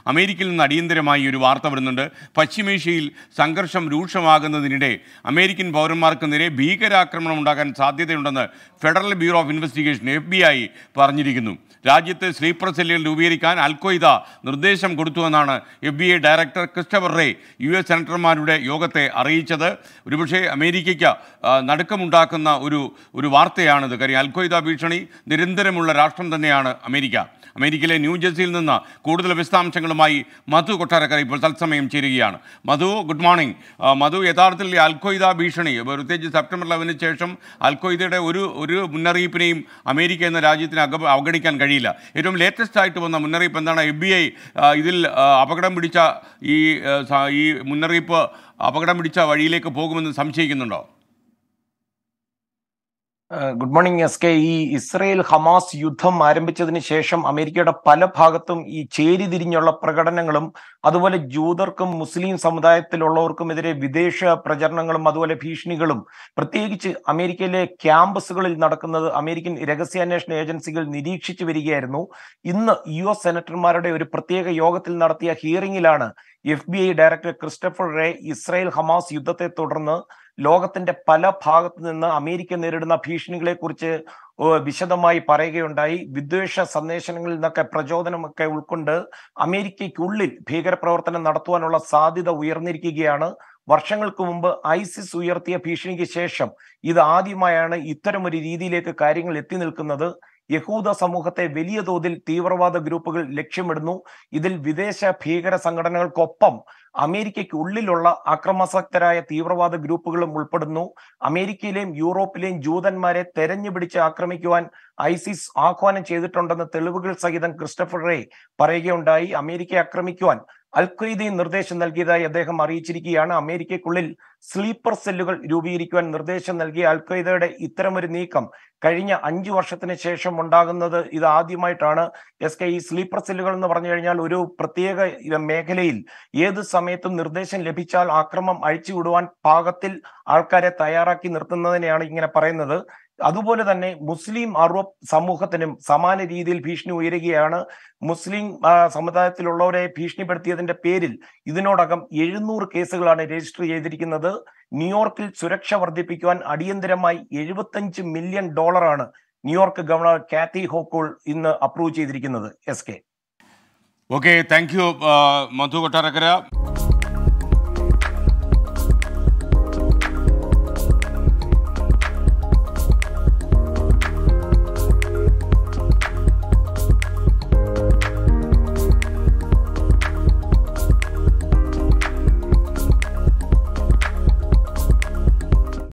അമേരിക്കയിൽ നിന്ന് അടിയന്തരമായി ഒരു വാർത്ത വരുന്നുണ്ട് പശ്ചിമേഷ്യയിൽ സംഘർഷം രൂക്ഷമാകുന്നതിനിടെ അമേരിക്കൻ പൗരന്മാർക്ക് നേരെ ഭീകരാക്രമണം ഉണ്ടാകാൻ സാധ്യതയുണ്ടെന്ന് federal bureau of investigation F B I പറഞ്ഞിരിക്കുന്നു രാജ്യത്ത് സ്ലീപ്പർ സെല്ലുകൾ രൂപീകരിക്കാൻ അൽഖ്വയ്ദ നിർദ്ദേശം കൊടുത്തുവെന്നാണ് F B I director Christopher Wray U S സെനറ്റർമാരുടെ യോഗത്തെ അറിയിച്ചത് ഒരുപക്ഷെ അമേരിക്കയ്ക്ക് ആ, നടുക്കമുണ്ടാക്കുന്ന ഒരു ഒരു വാർത്തയാണിത് കാര്യം അൽഖ്വയ്ദ ഭീഷണി നിരന്തരമുള്ള രാഷ്ട്രം തന്നെയാണ് അമേരിക്ക അമേരിക്കയിലെ ന്യൂജേഴ്സിയിൽ നിന്ന് കൂടുതൽ വിശദാംശങ്ങളുമായി മധു കൊട്ടാരക്കര ഇപ്പോൾ തത്സമയം ചേരുകയാണ് മധു ഗുഡ് മോർണിംഗ് ആ, മധു യഥാർത്ഥത്തിൽ ഈ അൽഖ്വയ്ദ ഭീഷണി പ്രത്യേകിച്ച് സെപ്റ്റംബർ ലെവനിന് ശേഷം അൽഖ്വയ്ദയുടെ ഒരു ഒരു മുന്നറിയിപ്പിനെയും അമേരിക്ക എന്ന രാജ്യത്തിന് അക അവഗണിക്കാൻ കഴിയില്ല ഏറ്റവും ലേറ്റസ്റ്റ് ആയിട്ട് വന്ന മുന്നറിയിപ്പ് എന്താണ് എഫ് ബി ഐ ഇതിൽ ആ, അപകടം പിടിച്ച ഈ ആ, സ- ഈ മുന്നറിയിപ്പ് അപകടം പിടിച്ച വഴിയിലേക്ക് പോകുമെന്ന് സംശയിക്കുന്നുണ്ടോ ഏഹ് ഗുഡ് മോർണിംഗ് എസ് കെ ഈ ഇസ്രയേൽ ഹമാസ് യുദ്ധം ആരംഭിച്ചതിന് ശേഷം അമേരിക്കയുടെ പല ഭാഗത്തും ഈ ചേരിതിരിഞ്ഞുള്ള പ്രകടനങ്ങളും അതുപോലെ ജൂതർക്കും മുസ്ലിം സമുദായത്തിലുള്ളവർക്കുമെതിരെ വിദേശ പ്രചരണങ്ങളും അതുപോലെ ഭീഷണികളും പ്രത്യേകിച്ച് അമേരിക്കയിലെ ക്യാമ്പസുകളിൽ നടക്കുന്നത് അമേരിക്കൻ രഹസ്യാന്വേഷണ ഏജൻസികൾ നിരീക്ഷിച്ചു വരികയായിരുന്നു ഇന്ന് യു എസ് സെനറ്റർമാരുടെ ഒരു പ്രത്യേക യോഗത്തിൽ നടത്തിയ ഹിയറിംഗിലാണ് F B I director Christopher Wray Israel Hamas യുദ്ധത്തെ തുടർന്ന് ലോകത്തിന്റെ പല ഭാഗത്തു നിന്ന് അമേരിക്ക നേരിടുന്ന ഭീഷണികളെ കുറിച്ച് വിശദമായി പറയുകയുണ്ടായി വിദ്വേഷ സന്ദേശങ്ങളിൽ നിന്നൊക്കെ പ്രചോദനമൊക്കെ ഉൾക്കൊണ്ട് അമേരിക്കയ്ക്കുള്ളിൽ ഭീകരപ്രവർത്തനം നടത്തുവാനുള്ള സാധ്യത ഉയർന്നിരിക്കുകയാണ് വർഷങ്ങൾക്ക് മുമ്പ് ഐസിസ് ഉയർത്തിയ ഭീഷണിക്ക് ശേഷം ഇത് ആദ്യമായാണ് ഇത്തരമൊരു രീതിയിലേക്ക് കാര്യങ്ങൾ എത്തി നിൽക്കുന്നത് യഹൂദ സമൂഹത്തെ വലിയ തോതിൽ തീവ്രവാദ ഗ്രൂപ്പുകൾ ലക്ഷ്യമിടുന്നു ഇതിൽ വിദേശ ഭീകര സംഘടനകൾക്കൊപ്പം അമേരിക്കയ്ക്ക് ഉള്ളിലുള്ള അക്രമാസക്തരായ തീവ്രവാദ ഗ്രൂപ്പുകളും ഉൾപ്പെടുന്നു അമേരിക്കയിലെയും യൂറോപ്പിലെയും ജൂതന്മാരെ തെരഞ്ഞുപിടിച്ച് ആക്രമിക്കുവാൻ ഐസിസ് ആഹ്വാനം ചെയ്തിട്ടുണ്ടെന്ന തെളിവുകൾ സഹിതം ക്രിസ്റ്റഫർ റേ പറയുകയുണ്ടായി അമേരിക്കയെ ആക്രമിക്കുവാൻ അൽഖ്വയ്ദയും നിർദ്ദേശം നൽകിയതായി അദ്ദേഹം അറിയിച്ചിരിക്കുകയാണ് അമേരിക്കയ്ക്കുള്ളിൽ സ്ലീപ്പർ സെല്ലുകൾ രൂപീകരിക്കുവാൻ നിർദ്ദേശം നൽകിയ അൽഖ്വയ്ദയുടെ ഇത്തരമൊരു നീക്കം കഴിഞ്ഞ അഞ്ചു വർഷത്തിന് ശേഷം ഉണ്ടാകുന്നത് ഇത് ആദ്യമായിട്ടാണ് എസ് കെ ഈ സ്ലീപ്പർ സെല്ലുകൾ എന്ന് പറഞ്ഞു കഴിഞ്ഞാൽ ഒരു പ്രത്യേക മേഖലയിൽ ഏത് സമയത്തും നിർദ്ദേശം ലഭിച്ചാൽ ആക്രമം അഴിച്ചുവിടുവാൻ പാകത്തിൽ ആൾക്കാരെ തയ്യാറാക്കി നിർത്തുന്നതിനെയാണ് ഇങ്ങനെ പറയുന്നത് അതുപോലെ തന്നെ മുസ്ലിം അറബ് സമൂഹത്തിനും സമാന രീതിയിൽ ഭീഷണി ഉയരുകയാണ് മുസ്ലിം ആ, സമുദായത്തിലുള്ളവരെ ഭീഷണിപ്പെടുത്തിയതിന്റെ പേരിൽ ഇതിനോടകം എഴുന്നൂറ് കേസുകളാണ് രജിസ്റ്റർ ചെയ്തിരിക്കുന്നത് ന്യൂയോർക്കിൽ സുരക്ഷ വർദ്ധിപ്പിക്കുവാൻ അടിയന്തരമായി എഴുപത്തഞ്ച് മില്യൺ ഡോളറാണ് ന്യൂയോർക്ക് ഗവർണർ കാത്തി ഹോക്കോൾ ഇന്ന് അപ്രൂവ് ചെയ്തിരിക്കുന്നത് S K okay thank you Madhu Kottarakkara